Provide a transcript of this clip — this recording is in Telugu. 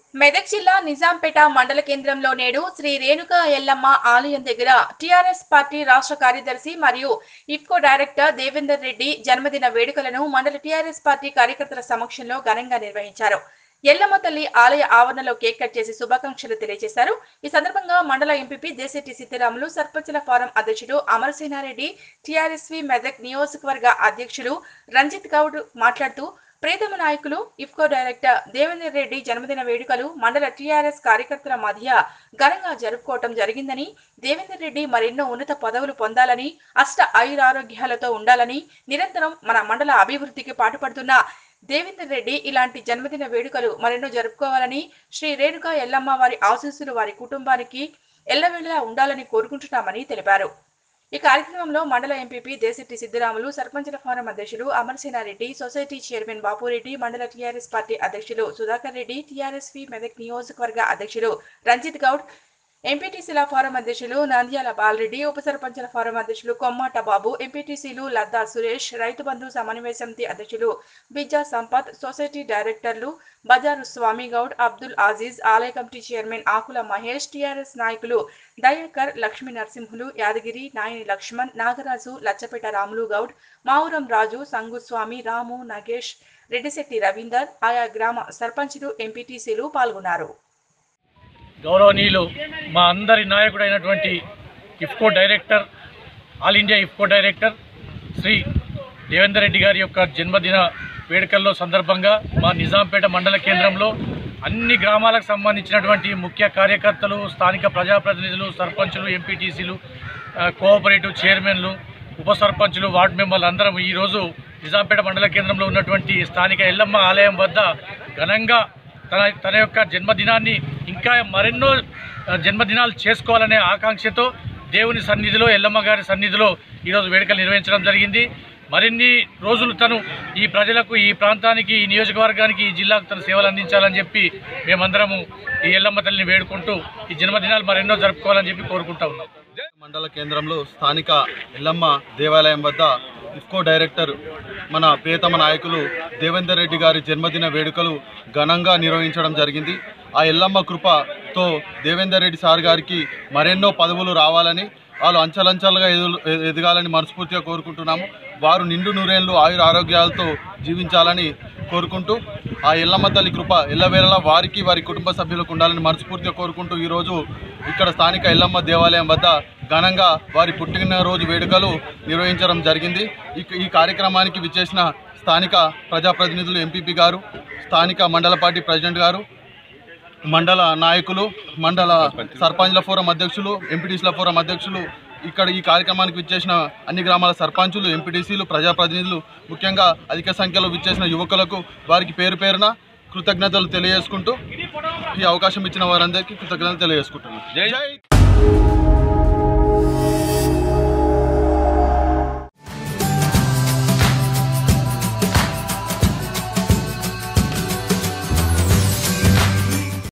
మెదక్ జిల్లా నిజాంపేట మండల కేంద్రంలో నేడు శ్రీ రేణుక ఎల్లమ్మ ఆలయం దగ్గర టీఆర్ఎస్ పార్టీ రాష్ట్ర కార్యదర్శి మరియు ఇఫ్కో డైరెక్టర్ దేవేందర్ రెడ్డి జన్మదిన వేడుకలను మండల టీఆర్ఎస్ పార్టీ కార్యకర్తల సమక్షంలో ఘనంగా నిర్వహించారు ఎల్లమ్మ తల్లి ఆలయ ఆవరణలో కేక్ కట్ చేసి శుభాకాంక్షలు తెలియజేశారు ఈ సందర్భంగా మండల ఎంపీపీ దేశెట్టి సీతారాములు సర్పంచుల ఫారం అధ్యక్షుడు అమరసేనారెడ్డి టీఆర్ఎస్వి మెదక్ నియోజకవర్గ అధ్యక్షులు రంజిత్ గౌడ్ మాట్లాడుతూ ప్రీతమ నాయకులు ఇఫ్కో డైరెక్టర్ దేవేందర్ రెడ్డి జన్మదిన వేడుకలు మండల టీఆర్ఎస్ కార్యకర్తల మధ్య ఘనంగా జరుపుకోవటం జరిగిందని దేవేందర్ రెడ్డి మరెన్నో ఉన్నత పదవులు పొందాలని అష్ట ఆయురారోగ్యాలతో ఉండాలని నిరంతరం మన మండల అభివృద్ధికి పాటుపడుతున్న దేవేందర్ రెడ్డి ఇలాంటి జన్మదిన వేడుకలు మరెన్నో జరుపుకోవాలని శ్రీ రేణుక ఎల్లమ్మ వారి ఆశీస్సులు వారి కుటుంబానికి ఎల్లవేళలా ఉండాలని కోరుకుంటున్నామని తెలిపారు ఈ కార్యక్రమంలో మండల ఎంపీపీ దేశెట్టి సిద్దిరాములు సర్పంచుల ఫోరం అధ్యక్షులు అమర్సేనారెడ్డి సొసైటీ చైర్మన్ బాపురెడ్డి మండల టీఆర్ఎస్ పార్టీ అధ్యక్షులు సుధాకర్ రెడ్డి టీఆర్ఎస్వి మెదక్ నియోజకవర్గ అధ్యక్షులు రంజిత్ గౌడ్ ఎంపీటీసీల ఫోరం అధ్యక్షులు నంద్యాల బాలరెడ్డి ఉప సర్పంచుల ఫోరం అధ్యక్షులు కొమ్మాట బాబు ఎంపీటీసీలు లద్దా సురేష్ రైతు బంధు సమన్వయ సమితి అధ్యక్షులు బిజ్జా సంపత్ సొసైటీ డైరెక్టర్లు బజారు స్వామి గౌడ్ అబ్దుల్ అజీజ్ ఆలయ కమిటీ చైర్మన్ ఆకుల మహేష్ టీఆర్ఎస్ నాయకులు దయాకర్ లక్ష్మీ నరసింహులు యాదగిరి నాయని లక్ష్మణ్ నాగరాజు లచ్చపేట రాములు గౌడ్ మావురం రాజు సంగుస్వామి రాము నగేష్ రెడ్డిశెట్టి రవీందర్ ఆయా గ్రామ సర్పంచులు ఎంపీటీసీలు పాల్గొన్నారు గౌరవనీయులు మా అందరి నాయకుడైనటువంటి IFFCO director all India IFFCO director Shri Devender Reddy గారి యొక్క జన్మదిన వేడుకల్లో సందర్భంగా మా నిజాంపేట మండల కేంద్రంలో అన్ని గ్రామాలకు సంబంధించినటువంటి ముఖ్య కార్యకర్తలు స్థానిక ప్రజాప్రతినిధులు సర్పంచులు ఎంపీటీసీలు ఆ, కోఆపరేటివ్ చైర్మన్లు ఉప సర్పంచులు వార్డు మెంబర్లు అందరం ఈరోజు నిజాంపేట మండల కేంద్రంలో ఉన్నటువంటి స్థానిక ఎల్లమ్మ ఆలయం వద్ద ఘనంగా తన తన యొక్క జన్మదినాన్ని ఇంకా మరెన్నో ఆ, జన్మదినాలు చేసుకోవాలనే ఆకాంక్షతో దేవుని సన్నిధిలో ఎల్లమ్మ గారి సన్నిధిలో ఈరోజు వేడుకలు నిర్వహించడం జరిగింది మరిన్ని రోజులు తను ఈ ప్రజలకు ఈ ప్రాంతానికి ఈ నియోజకవర్గానికి ఈ జిల్లాకు తన సేవలు అందించాలని చెప్పి మేమందరము ఈ ఎల్లమ్మ తల్లిని వేడుకుంటూ ఈ జన్మదినాలు మరెన్నో జరుపుకోవాలని చెప్పి కోరుకుంటా ఉన్నాం మండల కేంద్రంలో స్థానిక ఎల్లమ్మ దేవాలయం వద్ద ఇఫ్కో డైరెక్టర్ మన ప్రియతమ నాయకులు దేవేందర్ రెడ్డి గారి జన్మదిన వేడుకలు ఘనంగా నిర్వహించడం జరిగింది ఆ ఎల్లమ్మ కృపతో దేవేందర్ రెడ్డి సార్ గారికి మరెన్నో పదవులు రావాలని వాళ్ళు అంచలంచలుగా ఎదు- ఎదగాలని మనస్ఫూర్తిగా కోరుకుంటున్నాము వారు నిండు నూరేళ్ళు ఆయుర ఆరోగ్యాలతో జీవించాలని కోరుకుంటూ ఆ ఎల్లమ్మ తల్లి కృప ఎల్లవేళలా వారికి వారి కుటుంబ సభ్యులకు ఉండాలని మనస్ఫూర్తిగా కోరుకుంటూ ఈరోజు ఇక్కడ స్థానిక ఎల్లమ్మ దేవాలయం వద్ద ఘనంగా వారి పుట్టినరోజు వేడుకలు నిర్వహించడం జరిగింది ఈ ఈ కార్యక్రమానికి విచ్చేసిన స్థానిక ప్రజాప్రతినిధులు ఎంపీపీ గారు స్థానిక మండల పార్టీ ప్రెసిడెంట్ గారు మండల నాయకులు మండల సర్పంచ్ల ఫోరం అధ్యక్షులు ఎంపీటీసీల ఫోరం అధ్యక్షులు ఇక్కడ ఈ కార్యక్రమానికి విచ్చేసిన అన్ని గ్రామాల సర్పంచులు ఎంపీటీసీలు ప్రజాప్రతినిధులు ముఖ్యంగా అధిక సంఖ్యలో విచ్చేసిన యువకులకు వారికి పేరు పేరున కృతజ్ఞతలు తెలియజేసుకుంటూ ఈ అవకాశం ఇచ్చిన వారందరికీ కృతజ్ఞతలు తెలియజేసుకుంటున్నాను జై